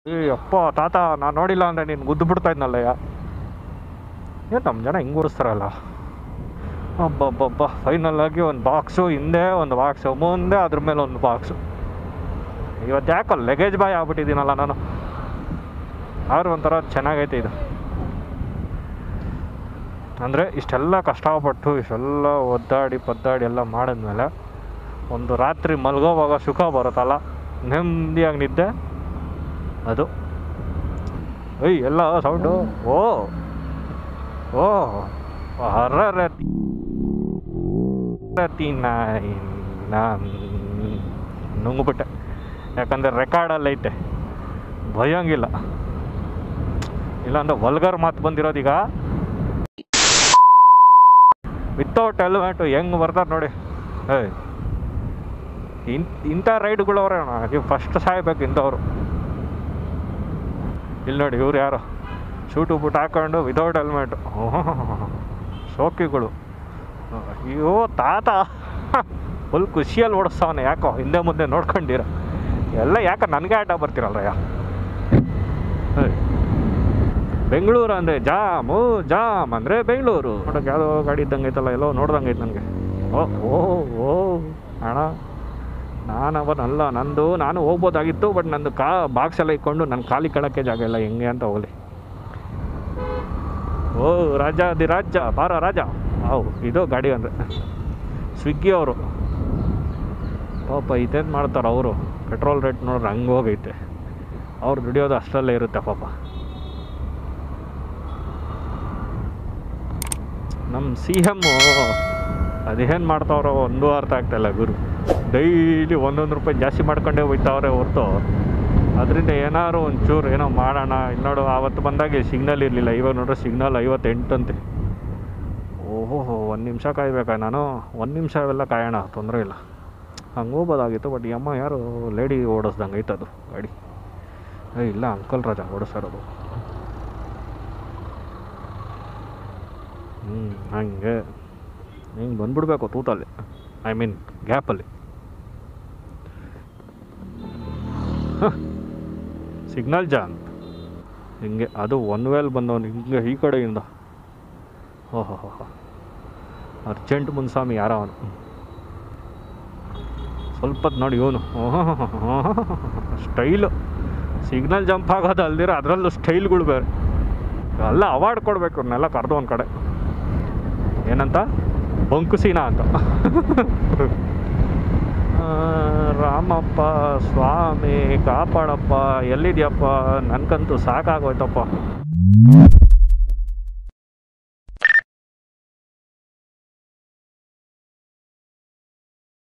ಏ ಅಪ್ಪ ತಾತ ನಾನು ನೋಡಿಲ್ಲ ಅಂದರೆ ನೀನು ಗುದ್ದು ಬಿಡ್ತಾ ಇದ್ನಲ್ಲಯ್ಯ ಏನು ನಮ್ಮ ಜನ ಹಿಂಗೆ ಓಡಿಸ್ತಾರಲ್ಲ ಅಬ್ಬಬ್ಬಬ್ಬ ಫೈನಲ್ ಆಗಿ ಒಂದು ಬಾಕ್ಸು ಹಿಂದೆ ಒಂದು ಬಾಕ್ಸು ಮುಂದೆ ಅದ್ರ ಮೇಲೆ ಒಂದು ಬಾಕ್ಸು ಇವತ್ತು ಯಾಕೋ ಲಗೇಜ್ ಬಾಯ್ ಆಗ್ಬಿಟ್ಟಿದ್ದೀನಲ್ಲ ನಾನು ಆದ್ರೂ ಒಂಥರ ಚೆನ್ನಾಗೈತೆ ಇದು ಅಂದರೆ ಇಷ್ಟೆಲ್ಲ ಕಷ್ಟಪಟ್ಟು ಇಷ್ಟೆಲ್ಲ ಒದ್ದಾಡಿ ಪದ್ದಾಡಿ ಎಲ್ಲ ಮಾಡಿದ್ಮೇಲೆ ಒಂದು ರಾತ್ರಿ ಮಲ್ಗೋವಾಗ ಸುಖ ಬರುತ್ತಲ್ಲ ನೆಮ್ಮದಿಯಾಗಿ ನಿದ್ದೆ ಅದು ಏಯ್ ಎಲ್ಲ ಸೌಂಡು ಓ ಓ ಅರ್ರರೆ ನಾನು ನುಂಗ್ಬಿಟ್ಟೆ ಯಾಕಂದರೆ ರೆಕಾರ್ಡಲ್ಲಿ ಐತೆ ಭಯಂಗಿಲ್ಲ ಇಲ್ಲಾಂದ್ರೆ ವಲ್ಗರ್ ಮಾತು ಬಂದಿರೋದೀಗ ವಿತೌಟ್ ಹೆಲ್ಮೆಟು ಹೆಂಗೆ ಬರ್ತಾರೆ ನೋಡಿ ಏಯ್ ಇನ್ ಇಂಥ ರೈಡ್ಗಳವ್ರೆ ನೀವು ಫಸ್ಟ್ ಸಾಯ್ಬೇಕು ಇಂಥವ್ರು ಇಲ್ಲಿ ನೋಡಿ ಇವ್ರು ಯಾರು ಶೂಟು ಬೂಟ್ ಹಾಕೊಂಡು ವಿತೌಟ್ ಹೆಲ್ಮೆಟ್ ಶೋಕಿಗಳು ಅಯ್ಯೋ ತಾತ ಫುಲ್ ಖುಷಿಯಲ್ಲಿ ಓಡಿಸ್ತಾವನೆ ಯಾಕೋ ಹಿಂದೆ ಮುಂದೆ ನೋಡ್ಕೊಂಡಿರ ಎಲ್ಲ ಯಾಕೆ ನನಗೆ ಆಟ ಬರ್ತಿರಲ್ರಯ್ಯ ಏಯ್. ಬೆಂಗಳೂರು ಅಂದರೆ ಜಾಮು ಜಾಮ್ ಅಂದರೆ ಬೆಂಗಳೂರು ನೋಡೋಕೆ ಯಾವುದೋ ಗಾಡಿ ಇದ್ದಂಗೆ ಐತಲ್ಲ ಎಲ್ಲೋ ನೋಡ್ದಂಗೆ ಐತೆ ನನಗೆ ಓ ಓ ಓ ಅಣ್ಣ ನಾನವನಲ್ಲ ನಂದು ನಾನು ಹೋಗ್ಬೋದಾಗಿತ್ತು ಬಟ್ ನಂದು ಕಾ ಬಾಕ್ಸ್ ಎಲ್ಲ ಇಟ್ಕೊಂಡು ನನ್ನ ಖಾಲಿ ಕಳಕ್ಕೆ ಜಾಗ ಇಲ್ಲ ಹೆಂಗೆ ಅಂತ ಹೋಗಲಿ ಓ ರಾಜ ದಿ ರಾಜ ಬಾರ ರಾಜ ಹೌ ಇದು ಗಾಡಿ ಅಂದರೆ ಸ್ವಿಗ್ಗಿ ಅವರು ಪಾಪ ಇದೇನು ಮಾಡ್ತಾರೆ ಅವರು ಪೆಟ್ರೋಲ್ ರೇಟ್ ನೋಡ್ರೆ ಹಂಗೆ ಹೋಗೈತೆ ಅವ್ರು ದುಡಿಯೋದು ಅಷ್ಟರಲ್ಲೇ ಇರುತ್ತೆ ಪಾಪ ನಮ್ಮ ಸಿ ಎಮ್ಮು ಅದೇನು ಮಾಡ್ತಾವ್ರೋ ಒಂದು ಅರ್ಥ ಆಗ್ತಾಯಿಲ್ಲ ಗುರು ಡೈಲಿ ಒಂದೊಂದು ರೂಪಾಯಿ ಜಾಸ್ತಿ ಮಾಡ್ಕೊಂಡೇ ಹೋಯ್ತಾವ್ರೆ ಹೊರ್ತು ಅದರಿಂದ ಏನಾದ್ರು ಒಂಚೂರು ಏನೋ ಮಾಡೋಣ ಇಲ್ಲಿ ನೋಡು ಆವತ್ತು ಬಂದಾಗ ಸಿಗ್ನಲ್ ಇರಲಿಲ್ಲ ಇವಾಗ ನೋಡ್ರೆ ಸಿಗ್ನಲ್ ಐವತ್ತೆಂಟಂತೆ ಓಹೋ ಒಂದು ನಿಮಿಷ ಕಾಯ್ಬೇಕಾ ನಾನು ಒಂದು ನಿಮಿಷ ಅವೆಲ್ಲ ಕಾಯೋಣ ತೊಂದರೆ ಇಲ್ಲ ಹಂಗೆ ಹೋಗ್ಬೋದಾಗಿತ್ತು ಬಟ್ ಈ ಅಮ್ಮ ಯಾರು ಲೇಡಿ ಓಡಿಸ್ದಂಗೆ ಐತದು ಗಾಡಿ ಏ ಇಲ್ಲ ಅಂಕಲ್ ರಾಜ ಓಡಿಸ್ತಾರದು ಹ್ಞೂ ಹಂಗೆ ಹಿಂಗೆ ಬಂದ್ಬಿಡ್ಬೇಕು ತೂತಲ್ಲಿ ಐ ಮೀನ್ ಗ್ಯಾಪಲ್ಲಿ ಸಿಗ್ನಲ್ ಜಾಮ್ ಹಿಂಗೆ ಅದು ಒನ್ ವೇಲ್ ಬಂದವನು ಹಿಂಗೆ ಈ ಕಡೆಯಿಂದ ಓಹೋ ಹೋ ಹೋ ಅರ್ಜೆಂಟ್ ಮುನ್ಸ್ವಾಮಿ ಯಾರೋ ಅವನು ಸ್ವಲ್ಪ ಹೊತ್ತು ನೋಡಿ ಇವನು ಸ್ಟೈಲು ಸಿಗ್ನಲ್ ಜಂಪ್ ಆಗೋದು ಅಲ್ದಿರ ಅದರಲ್ಲೂ ಸ್ಟೈಲ್ಗಳು ಬೇರೆ ಎಲ್ಲ ಅವಾರ್ಡ್ ಕೊಡಬೇಕು ಇವ್ರನ್ನೆಲ್ಲ ಕರೆದು ಒಂದು ಕಡೆ ಏನಂತ ಬಂಕುಸೀನ ಅಂತ ಆ, ರಾಮಪ್ಪ ಸ್ವಾಮಿ ಕಾಪಾಡಪ್ಪ ಎಲ್ಲಿದ್ಯಪ್ಪ ನನಗಂತೂ ಸಾಕಾಗೋಯ್ತಪ್ಪ